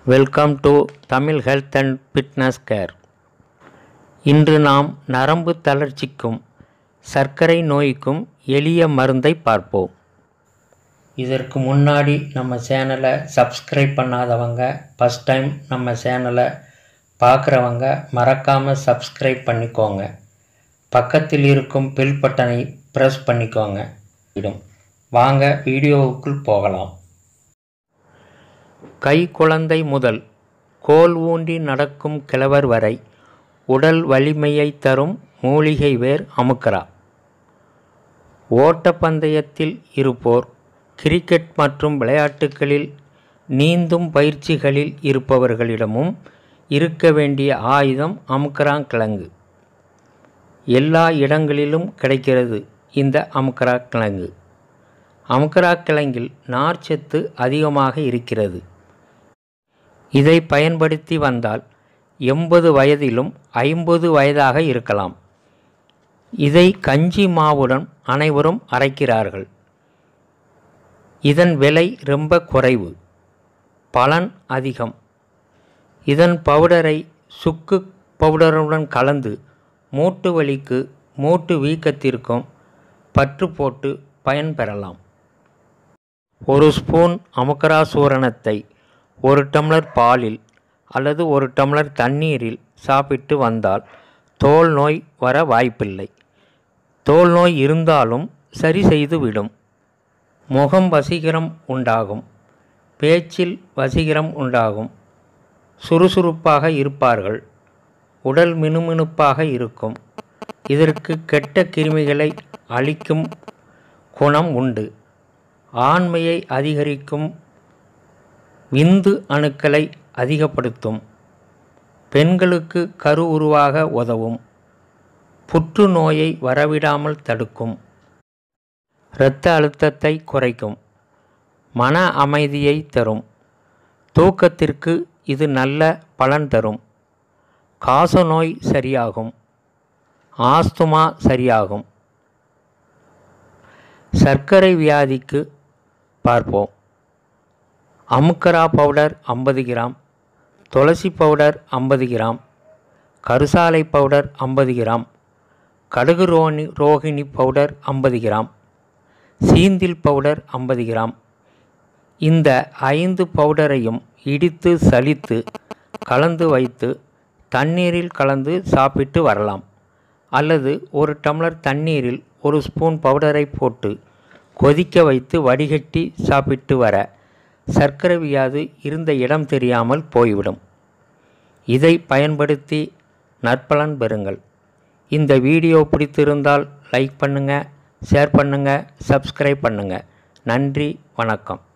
welcome to Tamil health and fitness care இன்று நாம் நரம்பு தளர்ச்சிக்கும் சர்க்கரை நோய்க்கும் எளிய மருந்தை பார்ப்போம் இதற்கு முன்னாடி நம்ம சேனலை சப்ஸ்கிரைப் பண்ணாதவங்க ஃபஸ்ட் டைம் நம்ம சேனலை பார்க்குறவங்க மறக்காமல் சப்ஸ்கிரைப் பண்ணிக்கோங்க பக்கத்தில் இருக்கும் பெல் பட்டனை ப்ரெஸ் பண்ணிக்கோங்க இடும் வாங்க வீடியோவுக்குள் போகலாம் கை குழந்தை முதல் கோல் ஊன்றி நடக்கும் கிழவர் வரை உடல் வலிமையை தரும் மூலிகை வேர் அமுக்கரா ஓட்டப்பந்தயத்தில் இருப்போர் கிரிக்கெட் மற்றும் விளையாட்டுகளில் நீந்தும் பயிற்சிகளில் இருப்பவர்களிடமும் இருக்க வேண்டிய ஆயுதம் அமுக்கராங்கிழங்கு எல்லா இடங்களிலும் கிடைக்கிறது இந்த அமுக்கரா கிழங்கு அமுக்கரா கிழங்கில் நார்ச்சத்து அதிகமாக இருக்கிறது இதை பயன்படுத்தி வந்தால் எண்பது வயதிலும் ஐம்பது வயதாக இருக்கலாம் இதை கஞ்சி மாவுடன் அனைவரும் அரைக்கிறார்கள் இதன் விலை ரொம்ப குறைவு பலன் அதிகம் இதன் பவுடரை சுக்கு பவுடருடன் கலந்து மூட்டு வலிக்கு மூட்டு வீக்கத்திற்கும் பற்று போட்டு பயன்பெறலாம் ஒரு ஸ்பூன் அமுக்கரா சூரணத்தை ஒரு டம்ளர் பாலில் அல்லது ஒரு டம்ளர் தண்ணீரில் சாப்பிட்டு வந்தால் தோல் நோய் வர வாய்ப்பில்லை தோல் நோய் இருந்தாலும் சரி செய்து விடும் முகம் வசீகரம் உண்டாகும் பேச்சில் வசீகரம் உண்டாகும் சுறுசுறுப்பாக இருப்பார்கள் உடல் மினுமினுப்பாக இருக்கும் இதற்கு கெட்ட கிருமிகளை அழிக்கும் குணம் உண்டு ஆண்மையை அதிகரிக்கும் விந்து அணுக்களை அதிகப்படுத்தும் பெண்களுக்கு கரு உருவாக உதவும் புற்றுநோயை வரவிடாமல் தடுக்கும் இரத்த அழுத்தத்தை குறைக்கும் மன அமைதியை தரும் தூக்கத்திற்கு இது நல்ல பலன் தரும் காசநோய் சரியாகும் ஆஸ்துமா சரியாகும் சர்க்கரை வியாதிக்கு பார்ப்போம் அமுக்கரா பவுடர் ஐம்பது கிராம் துளசி பவுடர் ஐம்பது கிராம் கருசாலை பவுடர் ஐம்பது கிராம் கடுகு ரோனி ரோகிணி பவுடர் ஐம்பது கிராம் சீந்தில் பவுடர் ஐம்பது கிராம் இந்த ஐந்து பவுடரையும் இடித்து சலித்து கலந்து வைத்து தண்ணீரில் கலந்து சாப்பிட்டு வரலாம் அல்லது ஒரு டம்ளர் தண்ணீரில் ஒரு ஸ்பூன் பவுடரை போட்டு கொதிக்க வைத்து வடிகட்டி சாப்பிட்டு வர சர்க்கரை வியாதி இருந்த இடம் தெரியாமல் போய்விடும் இதை பயன்படுத்தி நற்பலன் பெறுங்கள் இந்த வீடியோ பிடித்திருந்தால் லைக் பண்ணுங்கள் ஷேர் பண்ணுங்கள் சப்ஸ்கிரைப் பண்ணுங்கள் நன்றி வணக்கம்